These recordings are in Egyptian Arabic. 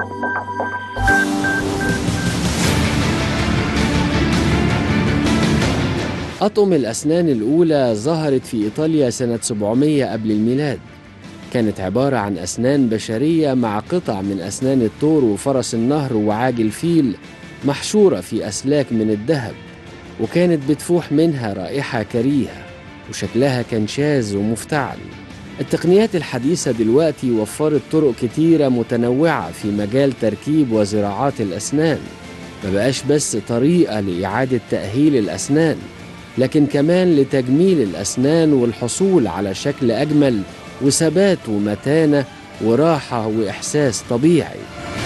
أطقم الأسنان الأولى ظهرت في إيطاليا سنة 700 قبل الميلاد كانت عبارة عن أسنان بشرية مع قطع من أسنان الطور وفرس النهر ووعاج الفيل محشورة في أسلاك من الذهب وكانت بتفوح منها رائحة كريهة وشكلها كان شاذ ومفتعل التقنيات الحديثة دلوقتي وفرت طرق كتيرة متنوعة في مجال تركيب وزراعات الأسنان ما بقاش بس طريقة لإعادة تأهيل الأسنان لكن كمان لتجميل الأسنان والحصول على شكل أجمل وثبات ومتانة وراحة وإحساس طبيعي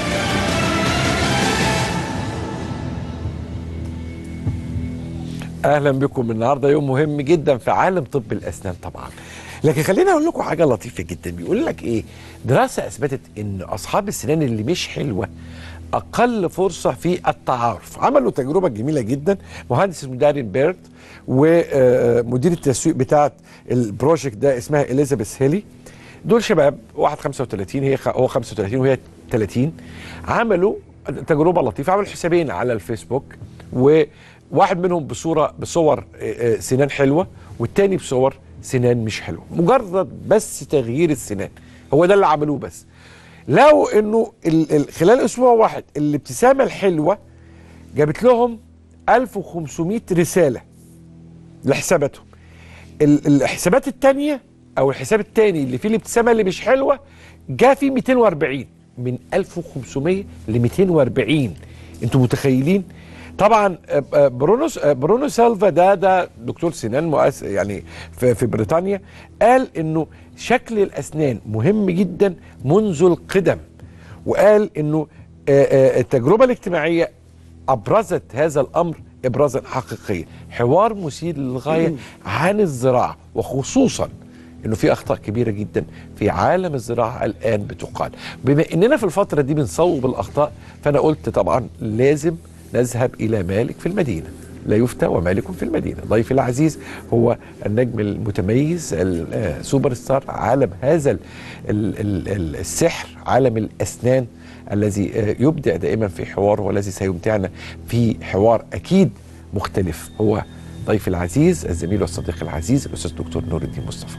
اهلا بكم النهارده يوم مهم جدا في عالم طب الاسنان طبعا لكن خليني اقول لكم حاجه لطيفه جدا بيقول لك ايه دراسه اثبتت ان اصحاب السنان اللي مش حلوه اقل فرصه في التعارف عملوا تجربه جميله جدا مهندس اسمه دارين بيرت ومدير التسويق بتاعه البروجكت ده اسمها اليزابيث هيلي دول شباب واحد 35 هي خ... هو 35 وهي 30 عملوا تجربه لطيفه عملوا حسابين على الفيسبوك وواحد منهم بصوره بصور آه، آه، سنان حلوه والتاني بصور سنان مش حلوه مجرد بس تغيير السنان هو ده اللي عملوه بس لو انه ال... ال... خلال اسبوع واحد الابتسامه الحلوه جابت لهم 1500 رساله لحساباتهم ال- الحسابات التانية او الحساب التاني اللي فيه الابتسامه اللي مش حلوه جاء فيه 240 من 1500 ل 240 انتوا متخيلين طبعا آه، آه، برونو آه، برونو سالفا ده ده دكتور سنان مؤس يعني في, في بريطانيا قال انه شكل الاسنان مهم جدا منذ القدم وقال انه آه، آه، التجربه الاجتماعيه ابرزت هذا الامر ابرازا حقيقيا حوار مثير للغايه عن الزراعه وخصوصا انه في اخطاء كبيره جدا في عالم الزراعه الان بتقال بما اننا في الفتره دي بنصوب الاخطاء فانا قلت طبعا لازم نذهب الى مالك في المدينه لا يفتى ومالك في المدينه ضيفي العزيز هو النجم المتميز السوبر ستار عالم هذا ال- ال- ال- ال- السحر عالم الاسنان الذي آه، يبدع دائما في حواره والذي سيمتعنا في حوار اكيد مختلف هو ضيفي العزيز الزميل والصديق العزيز الاستاذ دكتور نور الدين مصطفى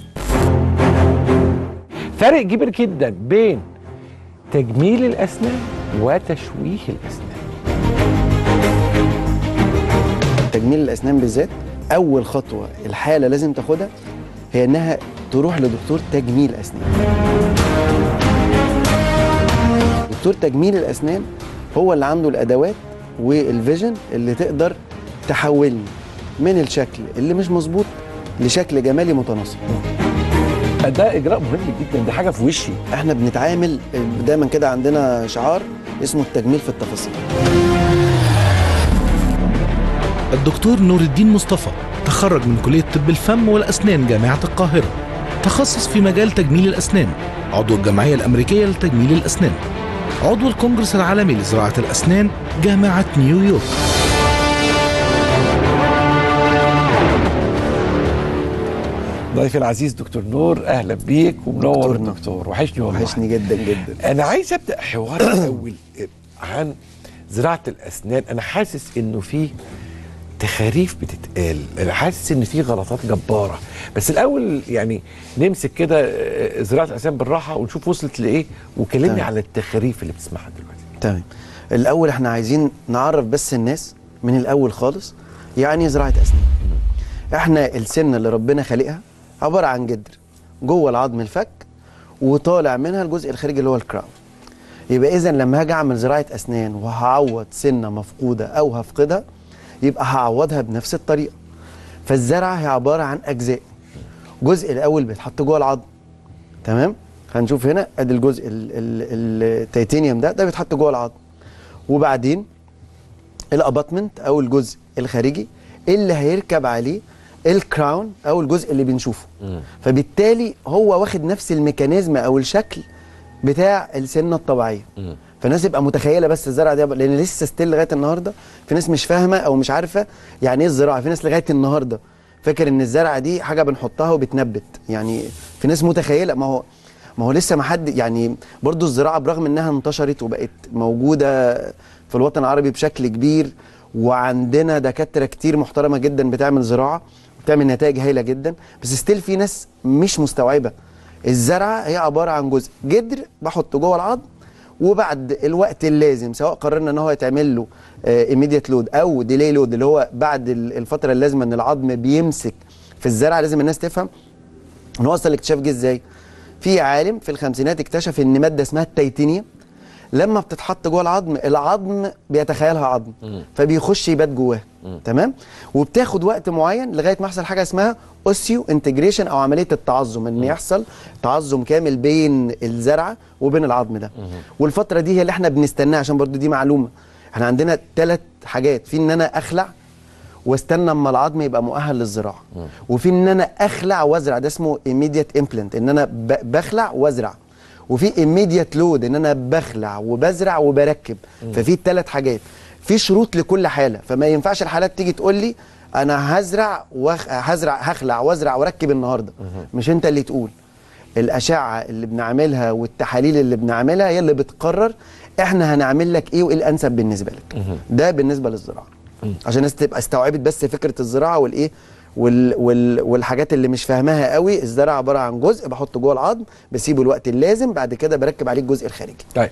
فرق كبير جدا بين تجميل الاسنان وتشويه الاسنان تجميل الاسنان بالذات اول خطوه الحاله لازم تاخدها هي انها تروح لدكتور تجميل اسنان دكتور تجميل الاسنان هو اللي عنده الادوات والفيجن اللي تقدر تحولني من الشكل اللي مش مظبوط لشكل جمالي متناسق ده اجراء مهم جدا ده حاجه في وشي احنا بنتعامل دايما كده عندنا شعار اسمه التجميل في التفاصيل الدكتور نور الدين مصطفى تخرج من كلية طب الفم والأسنان جامعة القاهرة تخصص في مجال تجميل الأسنان عضو الجمعية الأمريكية لتجميل الأسنان عضو الكونجرس العالمي لزراعة الأسنان جامعة نيويورك ضيفي العزيز دكتور نور اهلا بيك ومنور دكتور نور. الدكتور وحشني والله وحشني جدا جدا انا عايز ابدا حوار الاول عن زراعه الاسنان انا حاسس انه في تخاريف بتتقال انا حاسس ان في غلطات جباره بس الاول يعني نمسك كده آه، زراعه الاسنان بالراحه ونشوف وصلت لايه وكلمني تمام. على التخاريف اللي بتسمعها دلوقتي تمام الاول احنا عايزين نعرف بس الناس من الاول خالص يعني زراعه اسنان احنا السن اللي ربنا خالقها عباره عن جدر جوه العظم الفك وطالع منها الجزء الخارجي اللي هو الكراون يبقى اذا لما هاجي اعمل زراعه اسنان وهعوض سنه مفقوده او هفقدها يبقى هعوضها بنفس الطريقه فالزرعه هي عباره عن اجزاء الجزء الاول بيتحط جوه العظم تمام هنشوف هنا ادي الجزء ال- ال- التيتانيوم ده ده بيتحط جوه العظم وبعدين الاباتمنت او الجزء الخارجي اللي هيركب عليه الكراون او الجزء اللي بنشوفه فبالتالي هو واخد نفس الميكانيزم او الشكل بتاع السنه الطبيعيه فالناس يبقى متخيله بس الزرع ده لان لسه ستيل لغايه النهارده في ناس مش فاهمه او مش عارفه يعني ايه الزراعه في ناس لغايه النهارده فاكر ان الزرعه دي حاجه بنحطها وبتنبت يعني في ناس متخيله ما هو ما هو لسه ما حد يعني برضو الزراعه برغم انها انتشرت وبقت موجوده في الوطن العربي بشكل كبير وعندنا دكاتره كتير محترمه جدا بتعمل زراعه بتعمل نتائج هايله جدا بس ستيل في ناس مش مستوعبه الزرعه هي عباره عن جزء جدر بحطه جوه العظم وبعد الوقت اللازم سواء قررنا ان هو يتعمل له ايميديت لود او ديلي لود اللي هو بعد ال- الفتره اللازمه ان العظم بيمسك في الزرعه لازم الناس تفهم ان هو اصلا الاكتشاف جه ازاي في عالم في الخمسينات اكتشف ان ماده اسمها التيتانيوم لما بتتحط جوه العظم العظم بيتخيلها عظم فبيخش يبات جواه تمام وبتاخد وقت معين لغايه ما يحصل حاجه اسمها اوسيو انتجريشن او عمليه التعظم ان يحصل تعظم كامل بين الزرعه وبين العظم ده والفتره دي هي اللي احنا بنستناها عشان برضو دي معلومه احنا عندنا ثلاث حاجات في ان انا اخلع واستنى اما العظم يبقى مؤهل للزراعه وفي ان انا اخلع وازرع ده اسمه immediate implant ان انا ب- بخلع وازرع وفي immediate load ان انا بخلع وبزرع وبركب ففي ثلاث حاجات في شروط لكل حاله فما ينفعش الحالات تيجي تقول لي انا هزرع وخ... هزرع هخلع وازرع واركب النهارده مش انت اللي تقول الاشعه اللي بنعملها والتحاليل اللي بنعملها هي اللي بتقرر احنا هنعمل لك ايه وايه الانسب بالنسبه لك ده بالنسبه للزراعه عشان الناس تبقى استوعبت بس فكره الزراعه والايه وال وال والحاجات اللي مش فاهماها قوي الزرع عباره عن جزء بحطه جوه العظم بسيبه الوقت اللازم بعد كده بركب عليه الجزء الخارجي طيب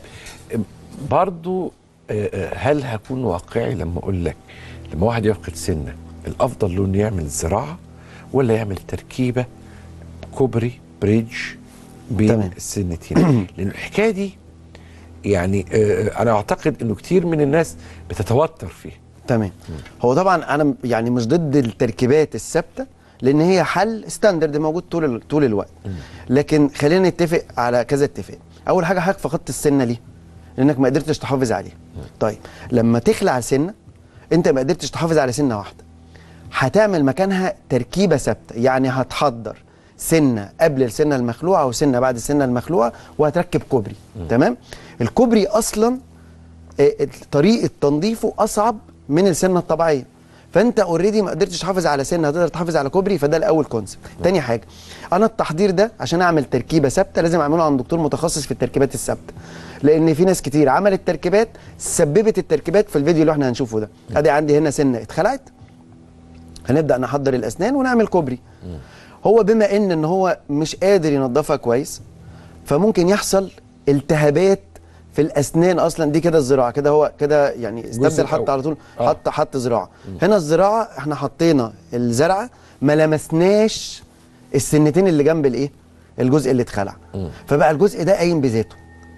برضو آه، آه، هل هكون واقعي لما اقول لك لما واحد يفقد سنه الافضل له انه يعمل زراعه ولا يعمل تركيبه كوبري بريدج بين تمام. السنتين لان الحكايه دي يعني آه، انا اعتقد انه كتير من الناس بتتوتر فيه تمام هو طبعا انا م- يعني مش ضد التركيبات الثابته لان هي حل ستاندرد موجود طول ال- طول الوقت لكن خلينا نتفق على كذا اتفاق اول حاجه حضرتك فقدت السنه ليه لانك ما قدرتش تحافظ عليها طيب لما تخلع سنه انت ما قدرتش تحافظ على سنه واحده هتعمل مكانها تركيبه ثابته يعني هتحضر سنه قبل السنه المخلوعه وسنه بعد السنه المخلوعه وهتركب كوبري تمام الكوبري اصلا آه، طريقه تنظيفه اصعب من السنه الطبيعيه فانت اوريدي ما قدرتش تحافظ على سنه هتقدر تحافظ على كوبري فده الاول كونسبت تاني حاجه انا التحضير ده عشان اعمل تركيبه ثابته لازم اعمله عند دكتور متخصص في التركيبات الثابته لان في ناس كتير عملت تركيبات سببت التركيبات في الفيديو اللي احنا هنشوفه ده ادي عندي هنا سنه اتخلعت هنبدا نحضر الاسنان ونعمل كوبري هو بما ان ان هو مش قادر ينظفها كويس فممكن يحصل التهابات في الاسنان اصلا دي كده الزراعه كده هو كده يعني استبدل حط الأول. على طول آه. حط حط زراعه هنا الزراعه احنا حطينا الزرعه ما لمسناش السنتين اللي جنب الايه الجزء اللي اتخلع فبقى الجزء ده قايم بذاته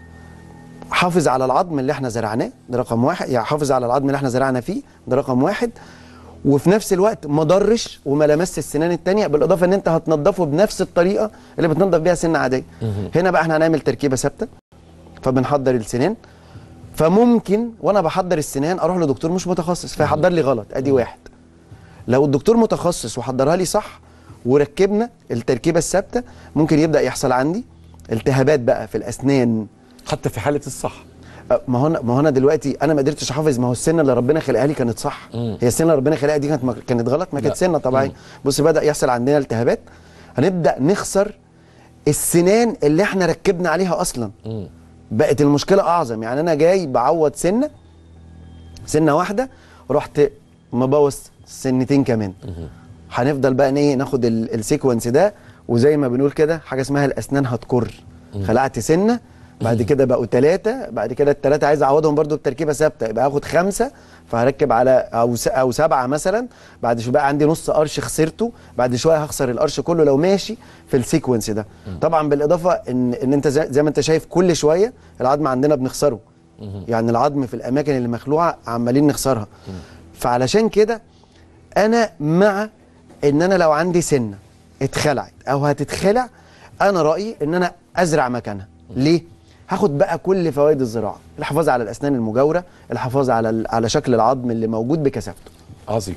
حافظ على العظم اللي احنا زرعناه ده رقم واحد يعني حافظ على العظم اللي احنا زرعنا فيه ده رقم واحد وفي نفس الوقت ما ضرش وما لمسش السنان التانية بالاضافه ان انت هتنضفه بنفس الطريقه اللي بتنضف بيها سن عاديه هنا بقى احنا هنعمل تركيبه ثابته فبنحضر السنان فممكن وانا بحضر السنان اروح لدكتور مش متخصص فيحضر لي غلط ادي واحد لو الدكتور متخصص وحضرها لي صح وركبنا التركيبه الثابته ممكن يبدا يحصل عندي التهابات بقى في الاسنان حتى في حاله الصح أه، ما هو أنا- ما هو انا دلوقتي انا ما قدرتش احافظ ما هو السنه اللي ربنا خلقها لي كانت صح مم. هي السنه اللي ربنا خلقها دي كانت ما كانت غلط ما لا. كانت سنه طبيعيه بص بدا يحصل عندنا التهابات هنبدا نخسر السنان اللي احنا ركبنا عليها اصلا مم. بقت المشكله اعظم يعني انا جاي بعوض سنه سنه واحده رحت مبوظ سنتين كمان هنفضل بقى ايه ناخد ال- السيكونس ده وزي ما بنقول كده حاجه اسمها الاسنان هتكر خلعت سنه بعد كده بقوا ثلاثه بعد كده الثلاثه عايز اعوضهم برضو بتركيبه ثابته يبقى هاخد خمسه فهركب على او س- او سبعه مثلا بعد شويه بقى عندي نص قرش خسرته بعد شويه هخسر القرش كله لو ماشي في السيكونس ده طبعا بالاضافه ان ان انت زي, زي ما انت شايف كل شويه العظم عندنا بنخسره يعني العظم في الاماكن اللي مخلوعه عمالين نخسرها فعلشان كده انا مع ان انا لو عندي سنه اتخلعت او هتتخلع انا رايي ان انا ازرع مكانها ليه هاخد بقى كل فوائد الزراعه الحفاظ على الاسنان المجاوره الحفاظ على ال- على شكل العظم اللي موجود بكثافته عظيم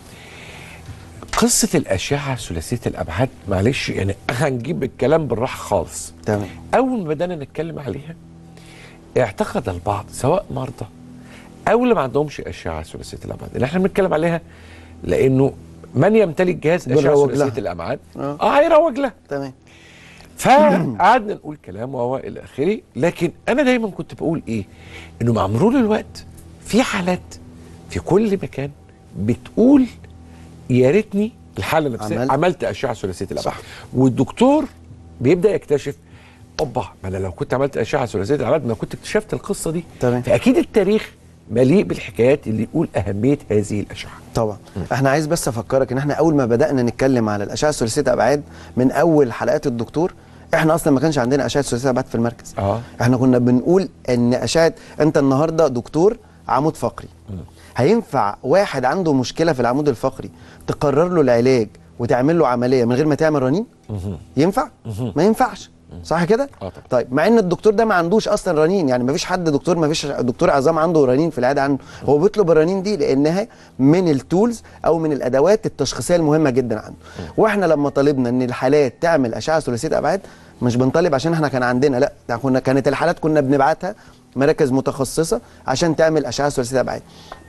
قصه الاشعه ثلاثيه الابعاد معلش يعني هنجيب الكلام بالراحه خالص تمام اول ما بدانا نتكلم عليها اعتقد البعض سواء مرضى او اللي ما عندهمش اشعه ثلاثيه الابعاد اللي احنا بنتكلم عليها لانه من يمتلك جهاز اشعه بنروج لها. ثلاثيه الابعاد آه. اه هيروج لها تمام فقعدنا نقول كلام وهو الى اخره لكن انا دايما كنت بقول ايه انه مع مرور الوقت في حالات في كل مكان بتقول يا ريتني الحاله نفسها عملت. عملت, عملت اشعه ثلاثيه الابعاد صح. والدكتور بيبدا يكتشف اوبا ما انا لو كنت عملت اشعه ثلاثيه الابعاد ما كنت اكتشفت القصه دي تمام. فاكيد التاريخ مليء بالحكايات اللي يقول اهميه هذه الاشعه طبعا احنا عايز بس افكرك ان احنا اول ما بدانا نتكلم على الاشعه الثلاثيه ابعاد من اول حلقات الدكتور احنا اصلا ما كانش عندنا اشعه ثلاثيه ابعاد في المركز اه احنا كنا بنقول ان اشعه انت النهارده دكتور عمود فقري هينفع واحد عنده مشكله في العمود الفقري تقرر له العلاج وتعمل له عمليه من غير ما تعمل رنين ينفع ما ينفعش صح كده اه طبعا. طيب مع ان الدكتور ده ما عندوش اصلا رنين يعني ما فيش حد دكتور ما فيش دكتور عظام عنده رنين في العياده عنده هو بيطلب الرنين دي لانها من التولز او من الادوات التشخيصيه المهمه جدا عنده واحنا لما طالبنا ان الحالات تعمل اشعه ثلاثيه ابعاد مش بنطالب عشان احنا كان عندنا لا ده كنا كانت الحالات كنا بنبعتها مراكز متخصصه عشان تعمل اشعه ثلاثيه ابعاد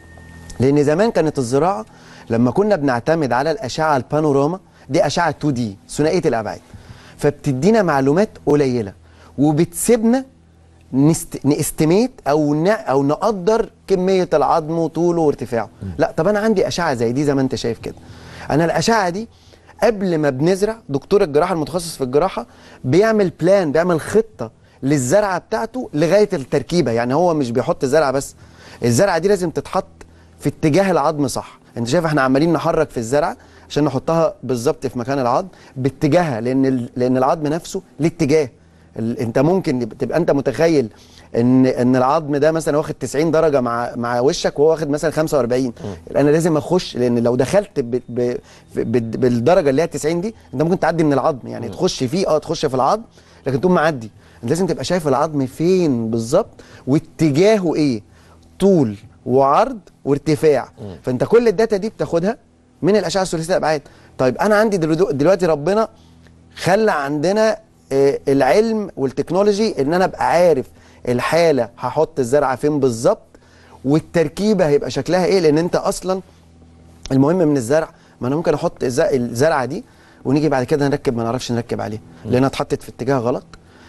لان زمان كانت الزراعه لما كنا بنعتمد على الاشعه البانوراما دي اشعه 2 دي ثنائيه الابعاد فبتدينا معلومات قليله وبتسيبنا نست... نستميت او ن... او نقدر كميه العظم وطوله وارتفاعه لا طب انا عندي اشعه زي دي زي ما انت شايف كده انا الاشعه دي قبل ما بنزرع دكتور الجراحه المتخصص في الجراحه بيعمل بلان بيعمل خطه للزرعه بتاعته لغايه التركيبه يعني هو مش بيحط الزرعه بس الزرعه دي لازم تتحط في اتجاه العظم صح انت شايف احنا عمالين نحرك في الزرعه عشان نحطها بالظبط في مكان العظم باتجاهها لان ال... لان العظم نفسه ليه اتجاه ال... انت ممكن تبقى انت متخيل ان ان العظم ده مثلا واخد 90 درجه مع مع وشك وهو واخد مثلا 45 انا لازم اخش لان لو دخلت ب... ب... ب... بالدرجه اللي هي 90 دي انت ممكن تعدي من العظم يعني تخش فيه اه تخش في العظم لكن تقوم معدي انت لازم تبقى شايف العظم فين بالظبط واتجاهه ايه طول وعرض وارتفاع فانت كل الداتا دي بتاخدها من الاشعه الثلاثيه الابعاد طيب انا عندي دلو- دلوقتي ربنا خلى عندنا آه، العلم والتكنولوجي ان انا ابقى عارف الحاله هحط الزرعه فين بالظبط والتركيبه هيبقى شكلها ايه لان انت اصلا المهم من الزرع ما انا ممكن احط الز- الزرعه دي ونيجي بعد كده نركب ما نعرفش نركب عليها لانها اتحطت في اتجاه غلط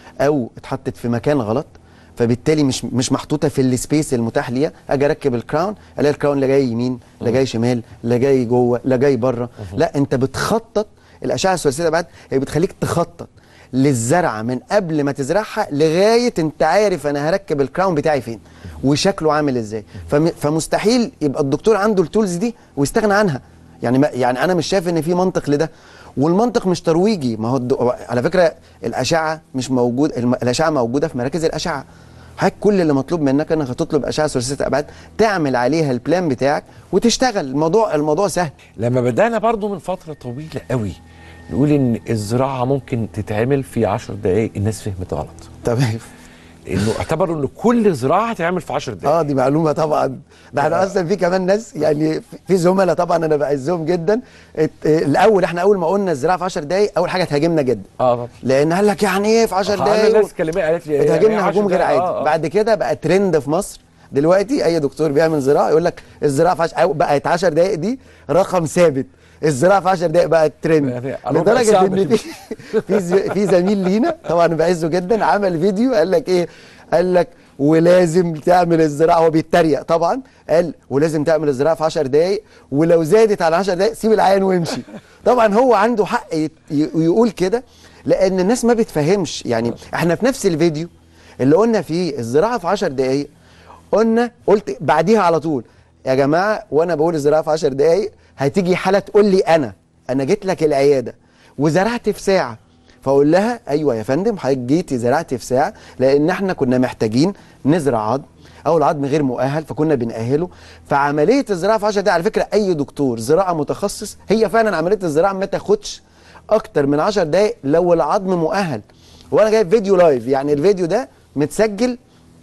او اتحطت في مكان غلط فبالتالي مش مش محطوطه في السبيس المتاح ليها اجي اركب الكراون الاقي الكراون لا جاي يمين لا جاي شمال لا جاي جوه لا جاي بره لا انت بتخطط الاشعه الثلاثيه بعد هي بتخليك تخطط للزرعه من قبل ما تزرعها لغايه انت عارف انا هركب الكراون بتاعي فين وشكله عامل ازاي فم- فمستحيل يبقى الدكتور عنده التولز دي ويستغنى عنها يعني ما يعني انا مش شايف ان في منطق لده والمنطق مش ترويجي ما هو الد... على فكره الاشعه مش موجود الم... الاشعه موجوده في مراكز الاشعه حضرتك كل اللي مطلوب منك انك هتطلب اشعه ثلاثيه ابعاد تعمل عليها البلان بتاعك وتشتغل الموضوع الموضوع سهل لما بدانا برضو من فتره طويله قوي نقول ان الزراعه ممكن تتعمل في 10 دقائق الناس فهمت غلط تمام انه اعتبروا ان كل زراعه هتتعمل في 10 دقائق اه دي معلومه طبعا ده احنا اصلا في كمان ناس يعني في زملاء طبعا انا بعزهم جدا ات- الاول احنا اول ما قلنا الزراعه في 10 دقائق اول حاجه تهاجمنا جدا اه طبعا لان قال لك يعني ايه في 10 انا دقائق ناس كلمات قالت لي إيه، إيه بتهاجمنا 10 هجوم غير دقايق؟ عادي آه، آه. بعد كده بقى ترند في مصر دلوقتي اي دكتور بيعمل زراعه يقول لك الزراعه في 10 أو بقت 10 دقائق دي رقم ثابت الزراعه في 10 دقائق بقت ترند يعني ربع لدرجه ساعة ان في في ز- في زميل لينا طبعا بعزه جدا عمل فيديو قال لك ايه قال لك ولازم تعمل الزراعه هو بيتريق طبعا قال ولازم تعمل الزراعه في 10 دقائق ولو زادت على 10 دقائق سيب العيان وامشي طبعا هو عنده حق يت- ي- يقول كده لان الناس ما بتفهمش يعني احنا في نفس الفيديو اللي قلنا فيه الزراعه في 10 دقائق قلنا قلت بعديها على طول يا جماعه وانا بقول الزراعه في 10 دقائق هتيجي حاله تقول لي انا انا جيت لك العياده وزرعت في ساعه فاقول لها ايوه يا فندم حضرتك جيتي زرعتي في ساعه لان احنا كنا محتاجين نزرع عظم او العظم غير مؤهل فكنا بنأهله فعمليه الزراعه في 10 دقائق على فكره اي دكتور زراعه متخصص هي فعلا عمليه الزراعه ما تاخدش اكتر من 10 دقائق لو العظم مؤهل وانا جايب فيديو لايف يعني الفيديو ده متسجل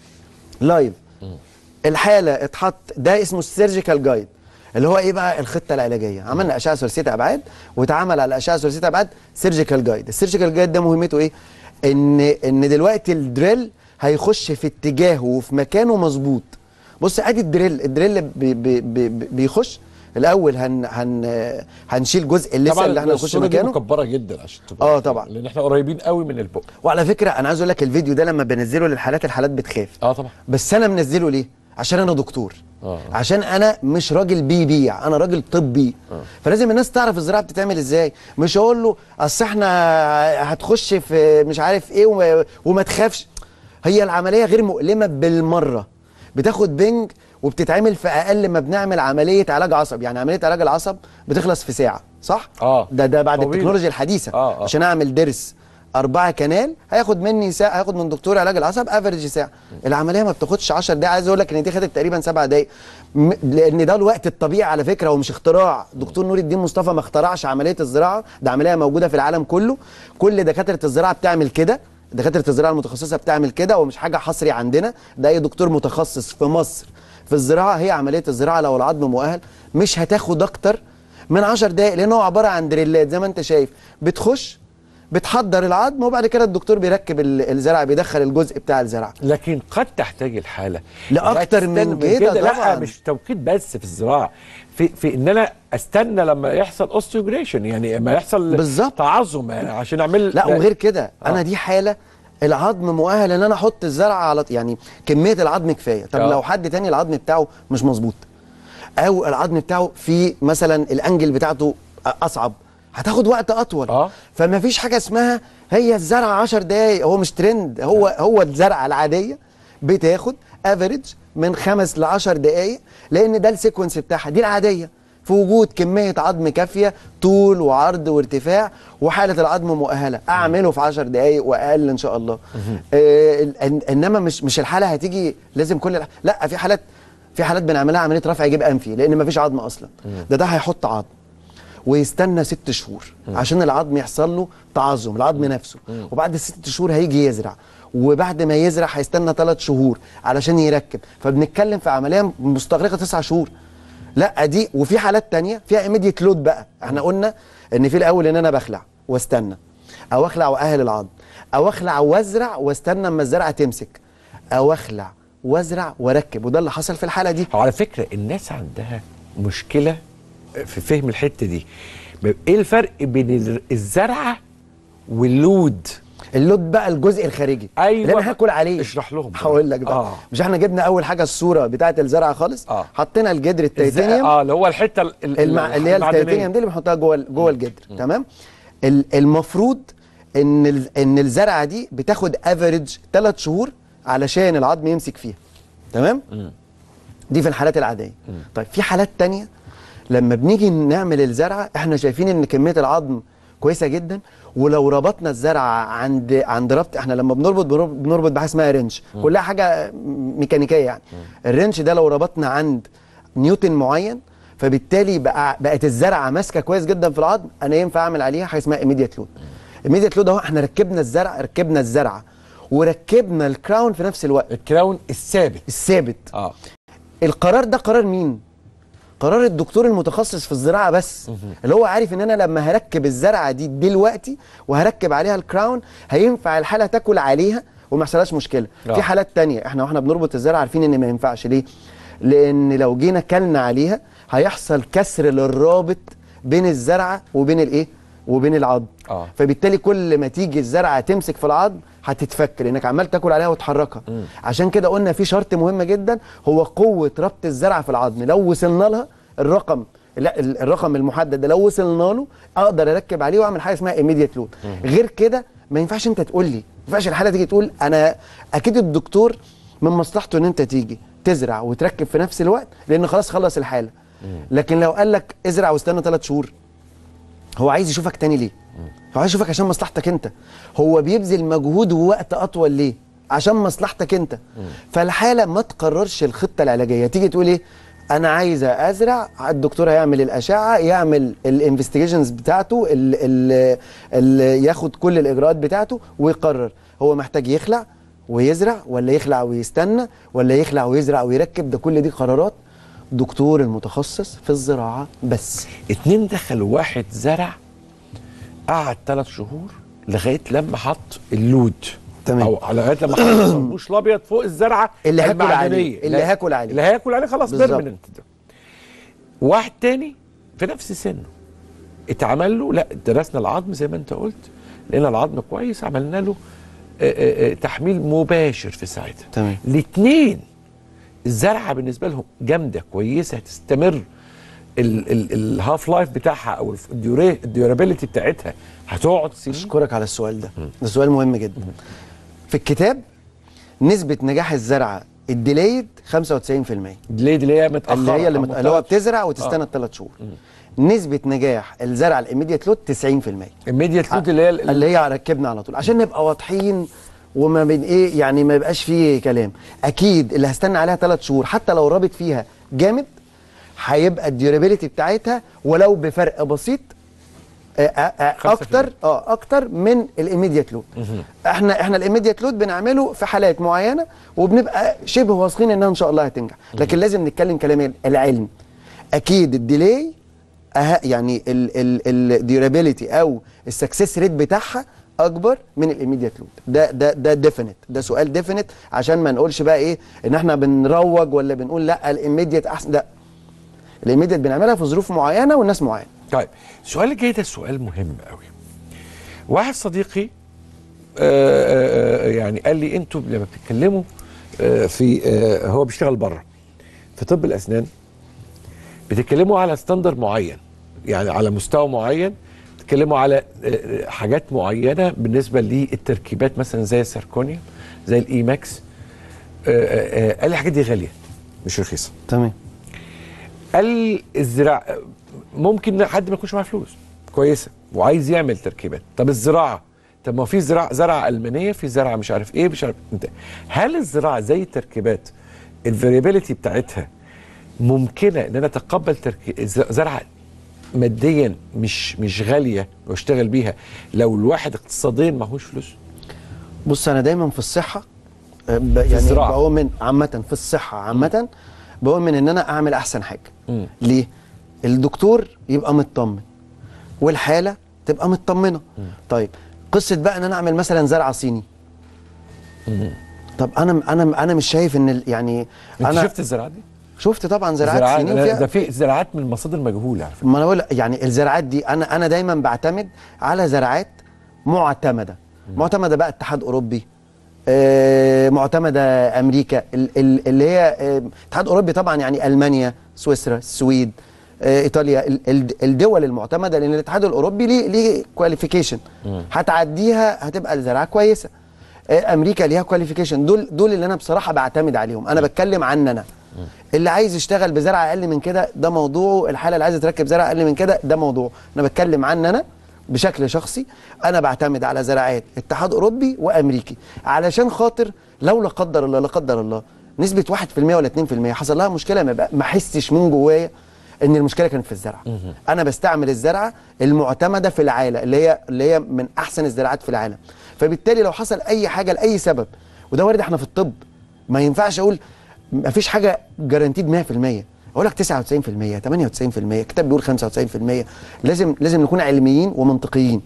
لايف الحاله اتحط ده اسمه السيرجيكال جايد اللي هو ايه بقى الخطه العلاجيه عملنا اشعه ثلاثيه ابعاد واتعمل على اشعه ثلاثيه ابعاد سيرجيكال جايد السيرجيكال جايد ده مهمته ايه ان ان دلوقتي الدريل هيخش في اتجاهه وفي مكانه مظبوط بص ادي الدريل الدريل بي بي بي بيخش الاول هن هن هنشيل جزء اللسه اللي احنا نخش الصورة دي مكانه مكبره جدا عشان تبقى آه، طبعا. لان احنا قريبين قوي من البق وعلى فكره انا عايز اقول لك الفيديو ده لما بنزله للحالات الحالات بتخاف اه طبعا بس انا منزله ليه عشان انا دكتور آه. عشان انا مش راجل بيبيع انا راجل طبي فلازم الناس تعرف الزراعه بتتعمل ازاي مش اقول له اصل احنا هتخش في مش عارف ايه وما, وما تخافش هي العمليه غير مؤلمه بالمره بتاخد بنج وبتتعمل في اقل ما بنعمل عمليه علاج عصب يعني عمليه علاج العصب بتخلص في ساعه صح آه. ده ده بعد طويلة. التكنولوجيا الحديثه آه، آه. عشان اعمل ضرس أربعة كنال هياخد مني ساعة هياخد من دكتور علاج العصب افريج ساعة العملية ما بتاخدش 10 دقايق عايز اقول لك ان دي خدت تقريبا سبع دقايق م- لان ده الوقت الطبيعي على فكرة هو مش اختراع دكتور نور الدين مصطفى ما اخترعش عملية الزراعة ده عملية موجودة في العالم كله كل دكاترة الزراعة بتعمل كده دكاترة الزراعة المتخصصة بتعمل كده ومش حاجة حصري عندنا ده اي دكتور متخصص في مصر في الزراعة هي عملية الزراعة لو العظم مؤهل مش هتاخد اكتر من 10 دقايق لان هو عبارة عن دريلات زي ما انت شايف بتخش بتحضر العظم وبعد كده الدكتور بيركب ال- الزرع بيدخل الجزء بتاع الزرع لكن قد تحتاج الحاله لأكتر لا من تستنى كده لا طبعاً. مش توقيت بس في الزراعه في في ان انا استنى لما يحصل اوستيوجريشن يعني لما يحصل بالظبط. تعظم يعني عشان اعمل لا وغير كده انا آه. دي حاله العظم مؤهل ان انا احط الزرع على يعني كميه العظم كفايه طب آه. لو حد تاني العظم بتاعه مش مظبوط او العظم بتاعه في مثلا الانجل بتاعته اصعب هتاخد وقت اطول آه. فما فيش حاجه اسمها هي الزرعه 10 دقايق هو مش ترند هو هو الزرعه العاديه بتاخد افريج من خمس ل 10 دقايق لان ده السيكونس بتاعها دي العاديه في وجود كميه عظم كافيه طول وعرض وارتفاع وحاله العظم مؤهله اعمله في 10 دقايق واقل ان شاء الله آه إن- انما مش مش الحاله هتيجي لازم كل الح- لا في حالات في حالات بنعملها عمليه رفع جيب انفي لان مفيش عظم اصلا ده ده هيحط عظم ويستنى ست شهور عشان العظم يحصل له تعظم العظم نفسه وبعد الست شهور هيجي يزرع وبعد ما يزرع هيستنى ثلاث شهور علشان يركب فبنتكلم في عمليه مستغرقه تسع شهور لا دي وفي حالات تانية فيها ايميديت لود بقى احنا قلنا ان في الاول ان انا بخلع واستنى او اخلع واهل العظم او اخلع وازرع واستنى اما الزرعه تمسك او اخلع وازرع واركب وده اللي حصل في الحاله دي على فكره الناس عندها مشكله في فهم الحته دي ايه الفرق بين ال- الزرعه واللود اللود بقى الجزء الخارجي أيوة. اللي انا هاكل عليه اشرح لهم بقى. هقول لك بقى آه. مش احنا جبنا اول حاجه الصوره بتاعه الزرعه خالص آه. حطينا الجدر الز- التيتانيوم اه اللي هو الحته ال- ال- المع... اللي هي المعدنية. التيتانيوم دي اللي بنحطها جوه ال- جوه الجدر تمام ال- المفروض ان ال... ان الزرعه دي بتاخد افريج 3 شهور علشان العظم يمسك فيها تمام دي في الحالات العاديه طيب في حالات تانية لما بنيجي نعمل الزرعه احنا شايفين ان كميه العظم كويسه جدا ولو ربطنا الزرعه عند عند ربط احنا لما بنربط بنربط- بنربط بحاجه اسمها رنش كلها حاجه ميكانيكيه يعني الرنش ده لو ربطنا عند نيوتن معين فبالتالي بقى بقت الزرعه ماسكه كويس جدا في العظم انا ينفع اعمل عليها حاجه اسمها ايميديت لود ايميديت لود اهو احنا ركبنا الزرع ركبنا الزرعه وركبنا الكراون في نفس الوقت الكراون الثابت الثابت اه القرار ده قرار مين؟ قرار الدكتور المتخصص في الزراعه بس اللي هو عارف ان انا لما هركب الزرعه دي دلوقتي وهركب عليها الكراون هينفع الحاله تاكل عليها وما يحصلهاش مشكله آه. في حالات تانية احنا واحنا بنربط الزرعه عارفين ان ما ينفعش ليه لان لو جينا كلنا عليها هيحصل كسر للرابط بين الزرعه وبين الايه وبين العظم آه. فبالتالي كل ما تيجي الزرعه تمسك في العظم هتتفك لانك عمال تاكل عليها وتحركها عشان كده قلنا في شرط مهم جدا هو قوه ربط الزرعه في العظم لو وصلنا لها الرقم لا ال- الرقم المحدد ده لو وصلنا له اقدر اركب عليه واعمل حاجه اسمها ايميديت لود غير كده ما ينفعش انت تقول لي ما ينفعش الحاله تيجي تقول انا اكيد الدكتور من مصلحته ان انت تيجي تزرع وتركب في نفس الوقت لان خلاص خلص الحاله لكن لو قال لك ازرع واستنى ثلاث شهور هو عايز يشوفك تاني ليه؟ هو عايز يشوفك عشان مصلحتك انت هو بيبذل مجهود ووقت اطول ليه؟ عشان مصلحتك انت فالحاله ما تقررش الخطه العلاجيه تيجي تقول ايه؟ انا عايزه ازرع الدكتور هيعمل الاشعه يعمل الانفستيجيشنز بتاعته ال ال ال ياخد كل الاجراءات بتاعته ويقرر هو محتاج يخلع ويزرع ولا يخلع ويستنى ولا يخلع ويزرع ويركب ده كل دي قرارات دكتور المتخصص في الزراعه بس اتنين دخلوا واحد زرع قعد ثلاث شهور لغايه لما حط اللود تمام. او على لغايه لما حط الصربوش الابيض فوق الزرعه اللي هاكل المعدنية. عليه، اللي لا، هاكل عليه. اللي هاكل عليه خلاص بالظبط. بيرمننت ده واحد تاني في نفس سنه اتعمل له لا درسنا العظم زي ما انت قلت لقينا العظم كويس عملنا له آه، آه، آه، تحميل مباشر في ساعتها تمام. الاثنين الزرعه بالنسبه لهم جامده كويسه هتستمر الهاف لايف بتاعها او الديورابيلتي بتاعتها هتقعد سنين اشكرك على السؤال ده ده سؤال مهم جدا في الكتاب نسبه نجاح الزرعه الديليد 95% ليه دي اللي هي متاخره اللي هي اللي, أو مت... اللي هو متأخرة. بتزرع وتستنى الثلاث شهور نسبه نجاح الزرع الاميديت لود 90% immediate load اللي هي ال- اللي هي ركبنا على طول عشان نبقى واضحين وما بين ايه يعني ما يبقاش فيه كلام اكيد اللي هستنى عليها ثلاث شهور حتى لو رابط فيها جامد هيبقى الديورابيلتي بتاعتها ولو بفرق بسيط آه، آه، آه، خمسة في اكتر اه اكتر من الايميديت لود احنا احنا الايميديت لود بنعمله في حالات معينه وبنبقى شبه واثقين انها ان شاء الله هتنجح لكن لازم نتكلم كلام العلم اكيد الديلي أه يعني الديورابيلتي او السكسس ريت بتاعها اكبر من الايميديت لود ده ده ده ديفينيت ده سؤال ديفينيت عشان ما نقولش بقى ايه ان احنا بنروج ولا بنقول لا الايميديت احسن لا الايميديت بنعملها في ظروف معينه والناس معينه طيب السؤال اللي جاي ده سؤال مهم قوي واحد صديقي آه، آه، آه، يعني قال لي انتوا لما بتتكلموا آه، في آه، هو بيشتغل بره في طب الاسنان بتتكلموا على ستاندر معين يعني على مستوى معين بتتكلموا على آه، آه، حاجات معينه بالنسبه للتركيبات مثلا زي السيركونيا زي الايماكس آه، آه، آه، قال لي الحاجات دي غاليه مش رخيصه تمام قال الزراعة ممكن حد ما يكونش معاه فلوس كويسه وعايز يعمل تركيبات طب الزراعه طب ما في زراعه زرعه المانيه في زرعه مش عارف ايه مش عارف انت هل الزراعه زي التركيبات الفاريبيليتي بتاعتها ممكنه ان انا اتقبل تركي... ز- زرعه ماديا مش مش غاليه واشتغل بيها لو الواحد اقتصاديا معهوش فلوس بص انا دايما في الصحه آه، ب- يعني الزراعة. بؤمن عامه في الصحه عامه بؤمن ان انا اعمل احسن حاجه مم. ليه الدكتور يبقى مطمن والحاله تبقى مطمنه طيب قصه بقى ان انا اعمل مثلا زرعه صيني طب انا انا انا مش شايف ان ال- يعني انت انا شفت الزراعه دي؟ شفت طبعا زراعات زراعات صيني ده وفيها في زراعات من مصادر مجهوله على فكره ما انا بقول يعني الزراعات دي انا انا دايما بعتمد على زراعات معتمده معتمده بقى اتحاد اوروبي آه، معتمده امريكا ال- ال- اللي هي آه، اتحاد اوروبي طبعا يعني المانيا سويسرا السويد آه، ايطاليا ال- ال- الدول المعتمده لان الاتحاد الاوروبي ليه ليه كواليفيكيشن هتعديها هتبقى الزراعه كويسه آه، امريكا ليها كواليفيكيشن دول دول اللي انا بصراحه بعتمد عليهم انا بتكلم عن انا اللي عايز يشتغل بزرع اقل من كده ده موضوعه الحاله اللي عايزه تركب زرع اقل من كده ده موضوع انا بتكلم عن انا بشكل شخصي انا بعتمد على زراعات اتحاد اوروبي وامريكي علشان خاطر لو لا قدر الله لا قدر الله نسبه 1% ولا 2% حصل لها مشكله ما بقى- ما احسش من جوايا ان المشكله كانت في الزرعه انا بستعمل الزرعه المعتمده في العالم اللي هي اللي هي من احسن الزراعات في العالم فبالتالي لو حصل اي حاجه لاي سبب وده وارد احنا في الطب ما ينفعش اقول ما فيش حاجه جارانتيد 100% اقول لك 99% 98% الكتاب بيقول 95% لازم لازم نكون علميين ومنطقيين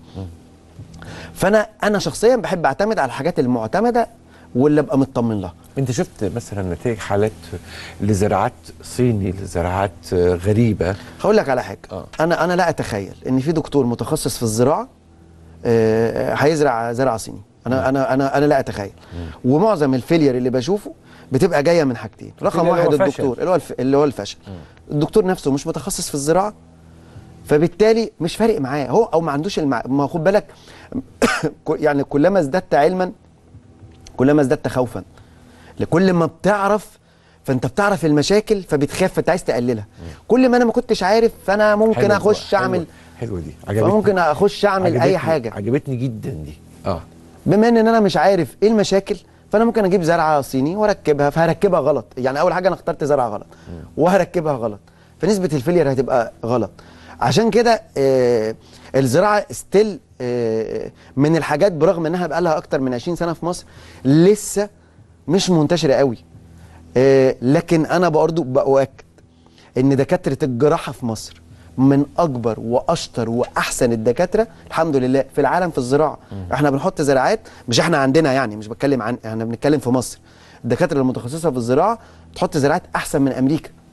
فانا انا شخصيا بحب اعتمد على الحاجات المعتمده واللي ابقى مطمن لها انت شفت مثلا نتائج حالات لزراعات صيني لزراعات آه، غريبه هقول لك على حاجه آه. انا انا لا اتخيل ان في دكتور متخصص في الزراعه آه، هيزرع زرع صيني انا انا انا انا لا اتخيل ومعظم الفيلير اللي بشوفه بتبقى جايه من حاجتين رقم اللي هو واحد فشل. الدكتور اللي هو الف... اللي هو الفشل الدكتور نفسه مش متخصص في الزراعه فبالتالي مش فارق معاه هو او ما عندوش المع... ما خد بالك يعني كلما ازددت علما كلما ازددت خوفا لكل ما بتعرف فانت بتعرف المشاكل فبتخاف فانت عايز تقللها كل ما انا ما كنتش عارف فانا ممكن حلوة اخش حلوة- اعمل حلوه دي عجبتني فممكن اخش اعمل عجبتني- اي حاجه عجبتني جدا دي اه بما ان انا مش عارف ايه المشاكل فانا ممكن اجيب زرعه صيني واركبها فهركبها غلط يعني اول حاجه انا اخترت زرعه غلط وهركبها غلط فنسبه الفيلير هتبقى غلط عشان كده آه الزراعه ستيل آه من الحاجات برغم انها بقى لها اكتر من 20 سنه في مصر لسه مش منتشره قوي آه لكن انا برضه باؤكد ان دكاتره الجراحه في مصر من اكبر واشطر واحسن الدكاتره الحمد لله في العالم في الزراعه احنا بنحط زراعات مش احنا عندنا يعني مش بتكلم عن احنا بنتكلم في مصر الدكاتره المتخصصه في الزراعه بتحط زراعات احسن من امريكا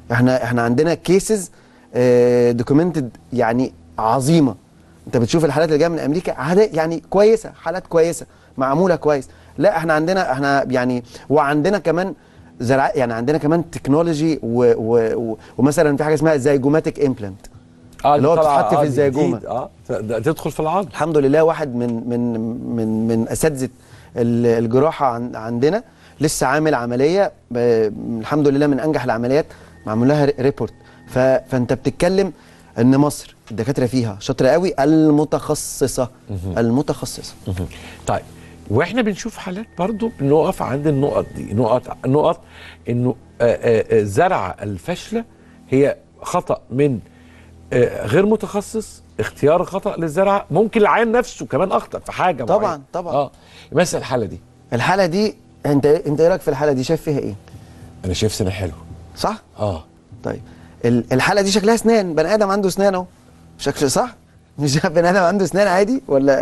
احنا احنا عندنا كيسز دوكيومنتد يعني عظيمه انت بتشوف الحالات اللي جايه من امريكا عادة يعني كويسه حالات كويسه معموله كويس لا احنا عندنا احنا يعني وعندنا كمان زرع يعني عندنا كمان تكنولوجي و و و ومثلا في حاجه اسمها زيجوماتيك امبلانت اه اللي هو دي طالعة- بتتحط في آه، دي الزيجومة. جديد، اه ده تدخل في العظم الحمد لله واحد من من من من اساتذه ال- الجراحه عن عندنا لسه عامل عمليه ب- الحمد لله من انجح العمليات معمول لها ريبورت ف- فانت بتتكلم ان مصر الدكاتره فيها شاطره قوي المتخصصه المتخصصه مهم. طيب واحنا بنشوف حالات برضو بنقف عند النقط دي نقط نقط انه آه، آه، آه، زرع الفشله هي خطا من آه، غير متخصص اختيار خطا للزرعه ممكن العيان نفسه كمان اخطا في حاجه طبعاً، معينة. طبعاً. اه مثلا الحاله دي الحاله دي انت انت ايه رايك في الحاله دي شايف فيها ايه انا شايف سنه حلو صح اه طيب ال- الحاله دي شكلها اسنان بني ادم عنده اسنان اهو شكل صح مش بني ادم عنده اسنان عادي ولا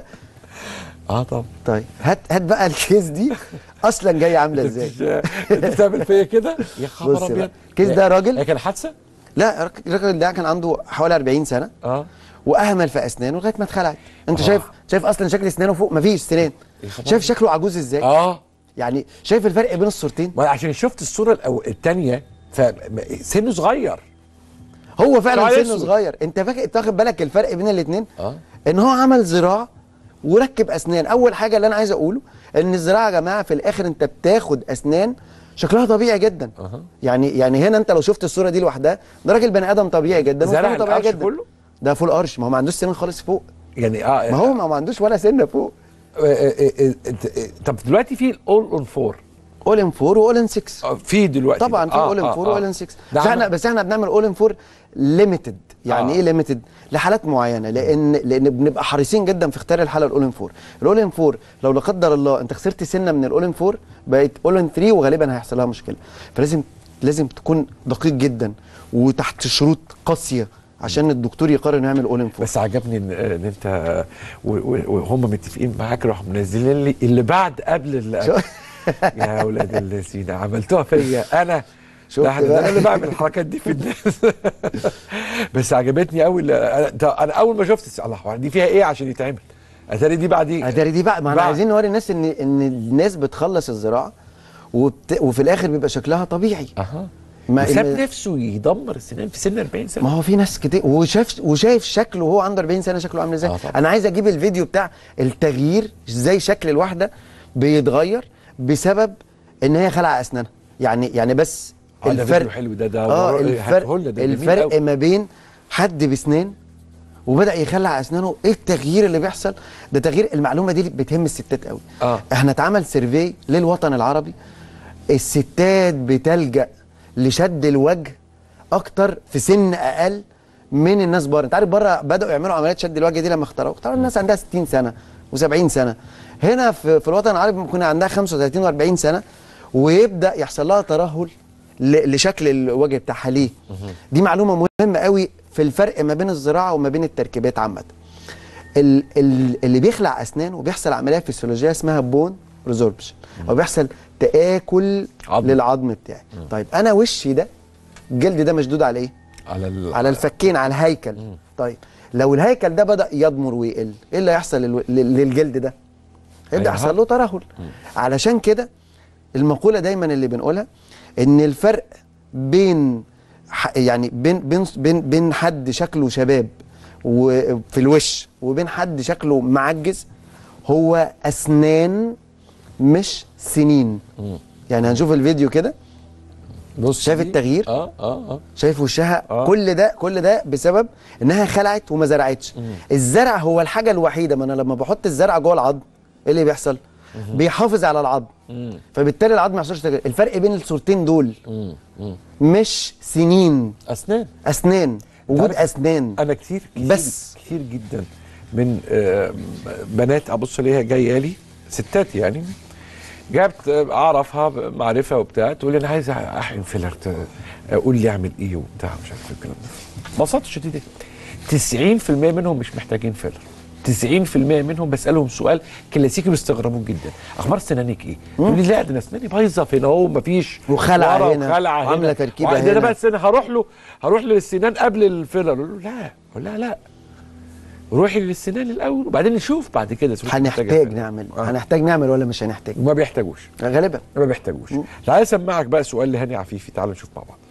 اه طبعا طيب هات هات بقى الكيس دي اصلا جايه عامله ازاي انت بتعمل فيا كده يا بص خبر بقى. ابيض الكيس ده راجل- هي كان حادثه لا الراجل ده كان عنده حوالي 40 سنه اه واهمل في اسنانه لغايه ما اتخلعت انت آه. شايف شايف اصلا شكل اسنانه فوق مفيش سنان يا خبر شايف شكله عجوز ازاي اه يعني شايف الفرق بين الصورتين ما عشان شفت الصوره الأو... الثانيه فسنه صغير هو فعلا شعر سنه أسود. صغير انت فاكر انت واخد بالك الفرق بين الاثنين اه ان هو عمل زراعه وركب اسنان اول حاجه اللي انا عايز اقوله ان الزراعه يا جماعه في الاخر انت بتاخد اسنان شكلها طبيعي جدا أها. يعني يعني هنا انت لو شفت الصوره دي لوحدها ده راجل بني ادم طبيعي جدا زرع وفمه طبيعي القرش جدا كله؟ ده فول قرش ما هو ما عندوش سنان خالص فوق يعني اه ما هو ما ما عندوش ولا سنه فوق آه، آه، آه، آه، طب دلوقتي في الاول اون فور اول ان 4 واول ان 6 في دلوقتي طبعا في اول ان 4 واول ان 6 بس احنا بس احنا بنعمل اول ان 4 ليميتد يعني آه. ايه ليميتد لحالات معينه لان لان بنبقى حريصين جدا في اختيار الحاله الاول ان 4 الاول ان 4 لو لا قدر الله انت خسرت سنه من الاول ان 4 بقت اول ان 3 وغالبا هيحصل لها مشكله فلازم لازم تكون دقيق جدا وتحت شروط قاسيه عشان الدكتور يقرر انه يعمل اول ان 4 بس عجبني ان ان انت آه، و- و- وهم متفقين معاك راحوا منزلين لي اللي بعد قبل اللي قبل. يا اولاد الذين عملتوها فيا انا شفت ده ده بقى؟ انا اللي بعمل الحركات دي في الناس بس عجبتني قوي انا ده انا اول ما شفت الله هو دي فيها ايه عشان يتعمل اتاري دي بعدين اداري دي بقى ما احنا بعد. عايزين نوري الناس ان ان الناس بتخلص الزراعه وبت... وفي الاخر بيبقى شكلها طبيعي اها ما- وساب ما- نفسه يدمر السنان في سن 40 سنه ما هو في ناس كتير وشاف وشايف شكله وهو عنده 40 سنه شكله عامل ازاي آه طبعا. انا عايز اجيب الفيديو بتاع التغيير ازاي شكل الواحده بيتغير بسبب ان هي خلع اسنانها يعني يعني بس آه، ده الفرق فيديو حلو ده ده اه ورا- الفرق هاتهولنا، ده جميل الفرق أوي. ما بين حد بسنان وبدا يخلع اسنانه ايه التغيير اللي بيحصل ده تغيير المعلومه دي بتهم الستات قوي آه. احنا اتعمل سيرفي للوطن العربي الستات بتلجأ لشد الوجه اكتر في سن اقل من الناس بره انت عارف بره بداوا يعملوا عمليات شد الوجه دي لما اخترعوا اخترعوا الناس عندها 60 سنه و70 سنه هنا في, في الوطن العربي ممكن عندها 35 و40 سنه ويبدا يحصل لها ترهل ل- لشكل الوجه بتاعها ليه دي معلومه مهمه قوي في الفرق ما بين الزراعه وما بين التركيبات عامه ال- ال- اللي بيخلع اسنان وبيحصل عمليه فيسيولوجيه اسمها بون ريزوربشن او بيحصل تاكل عظم. للعظم بتاعي طيب انا وشي ده الجلد ده مشدود على ايه على ال... على الفكين على الهيكل طيب لو الهيكل ده بدا يضمر ويقل ايه اللي هيحصل للو- لل- للجلد ده يبدا أيوة. يحصل له ترهل علشان كده المقوله دايما اللي بنقولها ان الفرق بين ح- يعني بين بين بين بين حد شكله شباب وفي الوش وبين حد شكله معجز هو اسنان مش سنين يعني هنشوف الفيديو كده بص شايف دي. التغيير؟ اه اه اه شايف وشها آه. كل ده كل ده بسبب انها خلعت وما زرعتش الزرع هو الحاجه الوحيده ما انا لما بحط الزرع جوه العظم ايه اللي بيحصل بيحافظ على العظم فبالتالي العظم ما يحصلش تغيير الفرق بين الصورتين دول مش سنين اسنان اسنان وجود تعرف- اسنان انا كتير كتير بس. كتير جدا من آه، بنات ابص ليها جايه لي ستات يعني جابت آه، اعرفها معرفه وبتاع تقول لي انا عايز احقن فيلر ت- قول لي اعمل ايه وبتاع مش عارف إيه الكلام ده ببساطه شديده 90% منهم مش محتاجين فيلر 90% منهم بسالهم سؤال كلاسيكي بيستغربوه جدا اخبار سنانك ايه؟ يقول لي لا ده انا اسناني بايظه فين اهو مفيش وخلع ورا هنا، وخلع هنا وعاملة تركيبة وعندنا هنا. بقى السنان هروح له هروح للسنان قبل الفيلر اقول له لا اقول لها لا روحي للسنان الاول وبعدين نشوف بعد كده إذا كنت محتاجة هنحتاج سنان. نعمل آه. هنحتاج نعمل ولا مش هنحتاج ما بيحتاجوش غالبا ما بيحتاجوش تعالى اسمعك بقى سؤال لهاني عفيفي تعالوا نشوف مع بعض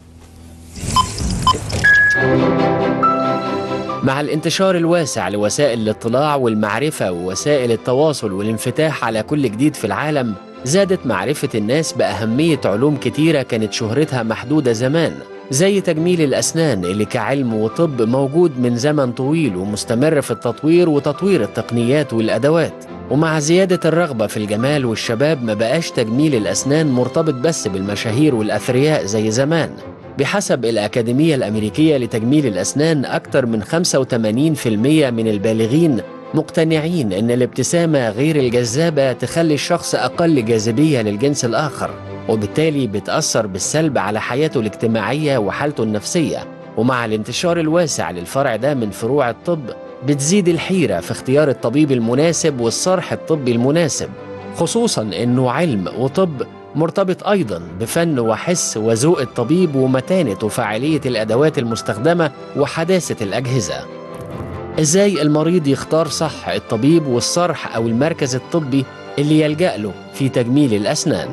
مع الانتشار الواسع لوسائل الاطلاع والمعرفة ووسائل التواصل والانفتاح على كل جديد في العالم زادت معرفة الناس بأهمية علوم كتيرة كانت شهرتها محدودة زمان زي تجميل الأسنان اللي كعلم وطب موجود من زمن طويل ومستمر في التطوير وتطوير التقنيات والأدوات ومع زيادة الرغبة في الجمال والشباب ما بقاش تجميل الأسنان مرتبط بس بالمشاهير والأثرياء زي زمان بحسب الأكاديمية الأمريكية لتجميل الأسنان أكثر من 85% من البالغين مقتنعين أن الابتسامة غير الجذابة تخلي الشخص أقل جاذبية للجنس الآخر وبالتالي بتأثر بالسلب على حياته الاجتماعية وحالته النفسية ومع الانتشار الواسع للفرع ده من فروع الطب بتزيد الحيرة في اختيار الطبيب المناسب والصرح الطبي المناسب خصوصا انه علم وطب مرتبط ايضا بفن وحس وذوق الطبيب ومتانه وفاعليه الادوات المستخدمه وحداثه الاجهزه ازاي المريض يختار صح الطبيب والصرح او المركز الطبي اللي يلجا له في تجميل الاسنان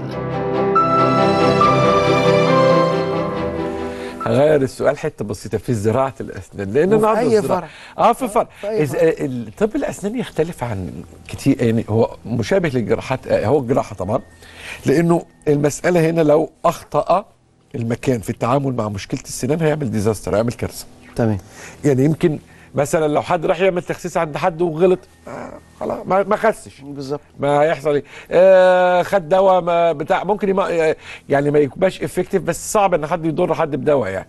هغير السؤال حته بسيطه في زراعه الاسنان لان وفي انا أي عندي فرع. اه في فرع في أي إز- آه، طب الاسنان يختلف عن كتير يعني هو مشابه للجراحات آه، هو الجراحه طبعا لانه المساله هنا لو اخطا المكان في التعامل مع مشكله السنان هيعمل ديزاستر هيعمل كارثه تمام يعني يمكن مثلا لو حد راح يعمل تخسيس عند حد وغلط آه خلاص ما ما خسش بالظبط ما هيحصل ايه آه خد دواء ما بتاع ممكن يما يعني ما يبقاش افكتيف بس صعب ان حد يضر حد بدواء يعني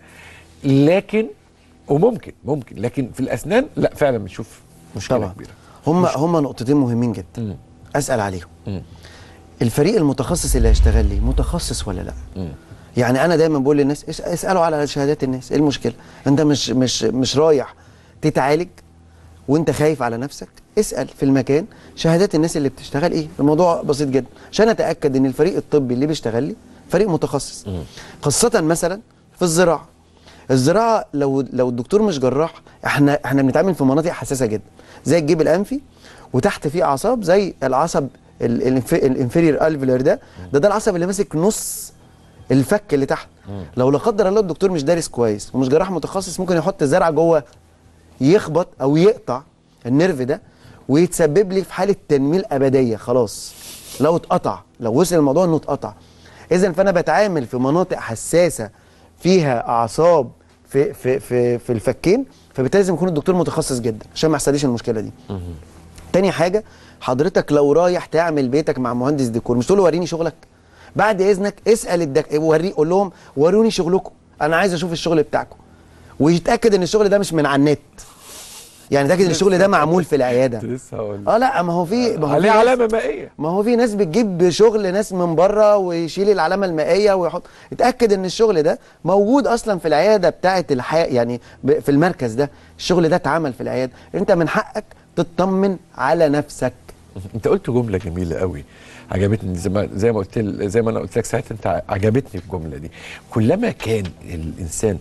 لكن وممكن ممكن لكن في الاسنان لا فعلا بنشوف مشكله طبعا كبيره هم هم نقطتين مهمين جدا مم. اسال عليهم مم. الفريق المتخصص اللي هيشتغل لي متخصص ولا لا مم. يعني انا دايما بقول للناس اس- اسالوا على شهادات الناس ايه المشكله انت مش مش مش رايح تتعالج وانت خايف على نفسك اسال في المكان شهادات الناس اللي بتشتغل ايه الموضوع بسيط جدا عشان اتاكد ان الفريق الطبي اللي بيشتغل لي فريق متخصص خاصه مثلا في الزراعه الزراعه لو لو الدكتور مش جراح احنا احنا بنتعامل في مناطق حساسه جدا زي الجيب الانفي وتحت فيه اعصاب زي العصب الانفيرير الفيلر ده ده ده العصب اللي ماسك نص الفك اللي تحت لو لا قدر الله الدكتور مش دارس كويس ومش جراح متخصص ممكن يحط زرعه جوه يخبط او يقطع النيرف ده ويتسبب لي في حاله تنميل ابديه خلاص لو اتقطع لو وصل الموضوع انه اتقطع اذا فانا بتعامل في مناطق حساسه فيها اعصاب في في في في الفكين فبالتالي لازم يكون الدكتور متخصص جدا عشان ما يحصليش المشكله دي تاني حاجه حضرتك لو رايح تعمل بيتك مع مهندس ديكور مش تقول له وريني شغلك بعد اذنك اسال الدك وري قول لهم وروني شغلكم انا عايز اشوف الشغل بتاعكم ويتاكد ان الشغل ده مش من على النت يعني يتاكد ان الشغل ده معمول في العياده كنت لسه هقول اه لا ما هو في ما هو عليه في ناس- علامه مائيه ما هو في ناس بتجيب شغل ناس من بره ويشيل العلامه المائيه ويحط اتاكد ان الشغل ده موجود اصلا في العياده بتاعه الحياه يعني ب- في المركز ده الشغل ده اتعمل في العياده انت من حقك تطمن على نفسك انت قلت جمله جميله قوي عجبتني زي ما زي ما قلت ل- زي ما انا قلت لك ساعتها انت عجبتني الجمله دي كلما كان الانسان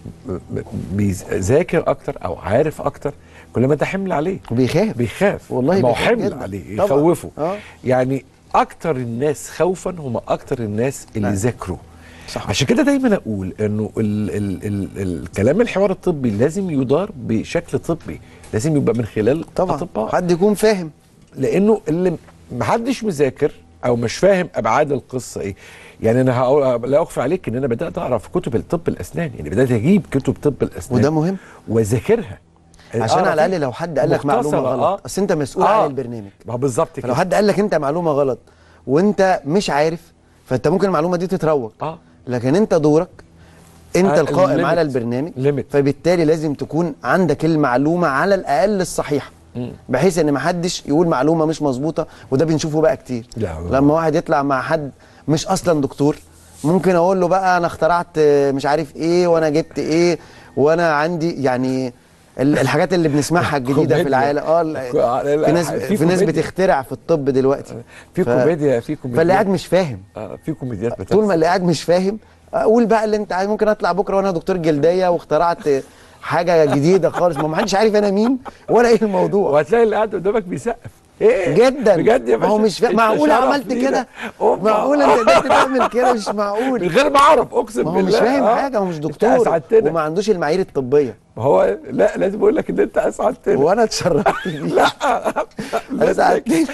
بيذاكر اكتر او عارف اكتر كلما ده حمل عليه وبيخاف بيخاف والله ما هو بيخاف حمل جداً. عليه طبعاً. يخوفه آه. يعني اكتر الناس خوفا هم اكتر الناس اللي نعم. ذاكروا صح. عشان كده دايما اقول انه ال ال ال الكلام الحوار الطبي لازم يدار بشكل طبي لازم يبقى من خلال طبعا اطباء حد يكون فاهم لانه اللي محدش مذاكر او مش فاهم ابعاد القصه ايه يعني انا هقول لا اخفي عليك ان انا بدات اقرا في كتب الطب الاسنان يعني بدات اجيب كتب طب الاسنان وده مهم واذاكرها عشان أقرأ على الاقل فيه. لو حد قال لك معلومه مختصرة، غلط آه. اصل انت مسؤول آه. عن البرنامج ما هو بالظبط فلو كده حد قال لك انت معلومه غلط وانت مش عارف فانت ممكن المعلومه دي تتروج اه لكن انت دورك انت آه، القائم الليميت. على البرنامج ليميت. فبالتالي لازم تكون عندك المعلومه على الاقل الصحيحه مم. بحيث ان محدش يقول معلومه مش مظبوطه وده بنشوفه بقى كتير لا، هو- لما واحد يطلع مع حد مش اصلا دكتور ممكن اقول له بقى انا اخترعت آه، مش عارف ايه وانا جبت ايه وانا عندي يعني ال- الحاجات اللي بنسمعها الجديده في كوميديا. العالم اه ال- لا، في ناس في في ناس كوميديا. بتخترع في الطب دلوقتي في ف- كوميديا في كوميديا فاللي قاعد مش فاهم آه، في كوميديات بتحصل طول ما اللي قاعد مش فاهم اقول بقى اللي انت عايز ممكن اطلع بكره وانا دكتور جلديه واخترعت حاجه جديده خالص ما حدش عارف انا مين ولا ايه الموضوع وهتلاقي اللي قاعد قدامك بيسقف ايه جدا بجد يا ما هو باشا مش فا... أنت معقول شرف عملت لينا. كده أوبا. معقول انت قدرت تعمل كده مش من معقول غير ما اعرف اقسم ما هو بالله مش فاهم آه. حاجه هو مش أنت دكتور اسعدتنا وما عندوش المعايير الطبيه ما هو لا لازم اقول لك ان انت اسعدتنا وانا اتشرفت بيه لا اسعدتني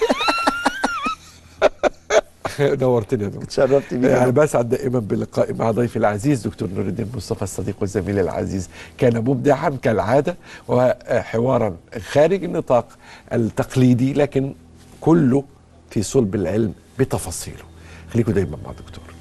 نورتني يا دكتور اتشرفت بيه يعني بسعد دائما بلقائي مع ضيفي العزيز دكتور نور الدين مصطفى الصديق والزميل العزيز كان مبدعا كالعاده وحوارا خارج النطاق التقليدي لكن كله في صلب العلم بتفاصيله خليكم دايما مع دكتور